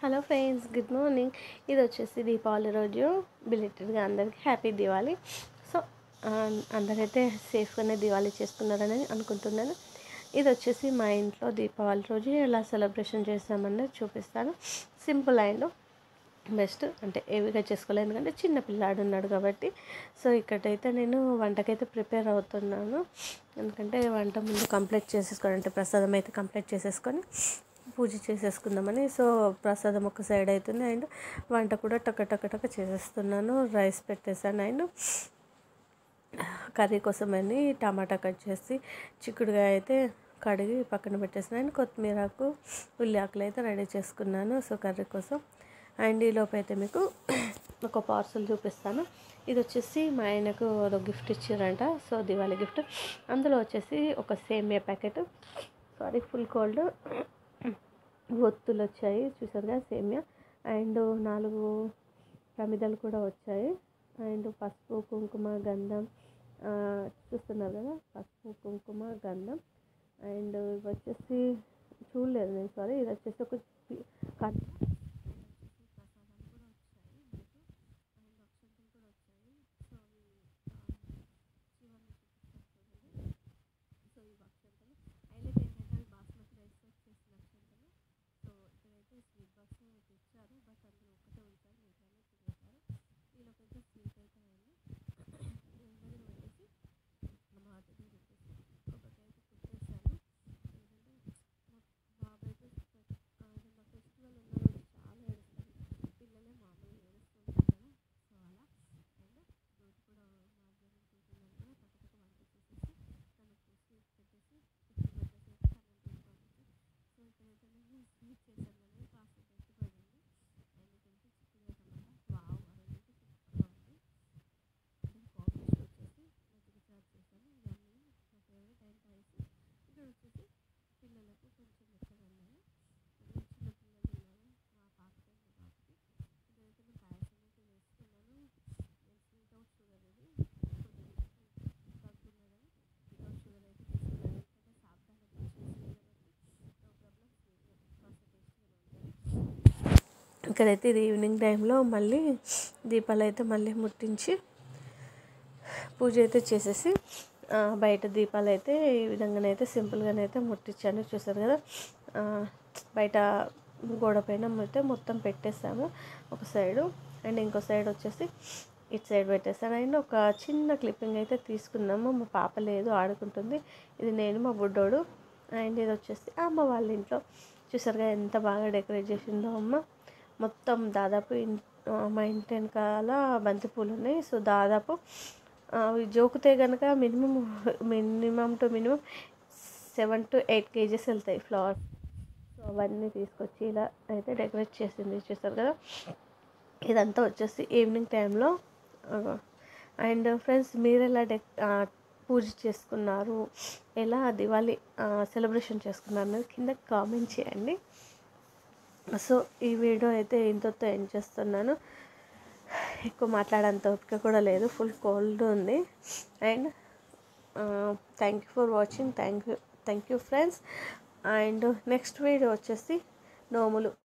hello friends good morning ఇది వచ్చేసి దీపావళి రోజు బిలేటెడ్గా అందరికీ హ్యాపీ దివాళీ సో అందరైతే సేఫ్గానే దివాళీ చేసుకున్నారని అనుకుంటున్నాను ఇది వచ్చేసి మా ఇంట్లో దీపావళి రోజు ఎలా సెలబ్రేషన్ చేస్తామన్నది చూపిస్తాను సింపుల్ అండ్ బెస్ట్ అంటే ఏవిగా చేసుకోలేదు ఎందుకంటే చిన్న పిల్లాడు ఉన్నాడు కాబట్టి సో ఇక్కడైతే నేను వంటకైతే ప్రిపేర్ అవుతున్నాను ఎందుకంటే వంట ముందు కంప్లీట్ చేసేసుకొని అంటే ప్రసాదం అయితే కంప్లీట్ చేసేసుకొని పూజ చేసేసుకుందామని సో ప్రసాదం ఒక సైడ్ అవుతుంది అండ్ వంట కూడా టక టక టక చేసేస్తున్నాను రైస్ పెట్టేసాను అండ్ కర్రీ కోసమని టమాటా కట్ చేసి చిక్కుడుగా అయితే కడిగి పక్కన పెట్టేసాను అండ్ కొత్తిమీరకు ఉల్లి ఆకులు అయితే రెడీ చేసుకున్నాను సో కర్రీ కోసం అండ్ ఈలోపు అయితే మీకు ఒక పార్సల్ చూపిస్తాను ఇది వచ్చేసి మా ఆయనకు ఒక గిఫ్ట్ ఇచ్చారంట సో దివాళీ గిఫ్ట్ అందులో వచ్చేసి ఒక సేమియా ప్యాకెట్ సారీ ఫుల్ కోల్డ్ ఒత్తులు వచ్చాయి చూసారుగా సేమియా అండ్ నాలుగు ప్రమిదలు కూడా వచ్చాయి అండ్ పసుపు కుంకుమ గంధం చూస్తున్నారు కదా పసుపు కుంకుమ గంధం అండ్ ఇవి వచ్చేసి చూడలేదు నేను సారీ ఇది వచ్చేసి ఒక ఇక్కడైతే ఇది ఈవినింగ్ టైంలో మళ్ళీ దీపాలు అయితే మళ్ళీ ముట్టించి పూజ అయితే చేసేసి బయట దీపాలు అయితే ఈ విధంగానైతే సింపుల్గానైతే ముట్టించాను చూసారు కదా బయట గోడ పైన అయితే మొత్తం పెట్టేసాము ఒక సైడు అండ్ ఇంకో సైడ్ వచ్చేసి ఇటు సైడ్ పెట్టేసాను అండ్ ఒక చిన్న క్లిప్పింగ్ అయితే తీసుకున్నాము మా పాప లేదు ఆడుకుంటుంది ఇది నేను మా బుడ్డోడు అండ్ ఇది వచ్చేసి అమ్మ వాళ్ళ ఇంట్లో చూసారుగా ఎంత బాగా డెకరేట్ చేసిందో అమ్మ మొత్తం దాదాపు మా ఇంటి వెనకాల బంతిపూలు ఉన్నాయి సో దాదాపు అవి జోకుతే కనుక minimum minimum to minimum seven to eight kgs వెళ్తాయి ఫ్లవర్స్ సో అవన్నీ తీసుకొచ్చి ఇలా అయితే డెకరేట్ చేసింది చూసారు కదా ఇదంతా వచ్చేసి ఈవినింగ్ టైంలో అండ్ ఫ్రెండ్స్ మీరు ఎలా డెక్ పూజ చేసుకున్నారు ఎలా దివాళీ సెలబ్రేషన్ చేసుకున్నారు అనేది కింద కామెంట్ చేయండి సో ఈ వీడియో అయితే ఇంతతో ఎండ్ చేస్తున్నాను ఎక్కువ మాట్లాడేంత ఓపిక కూడా లేదు ఫుల్ కోల్డ్ ఉంది and thank you for watching thank you thank you friends and next video వచ్చేసి నోములు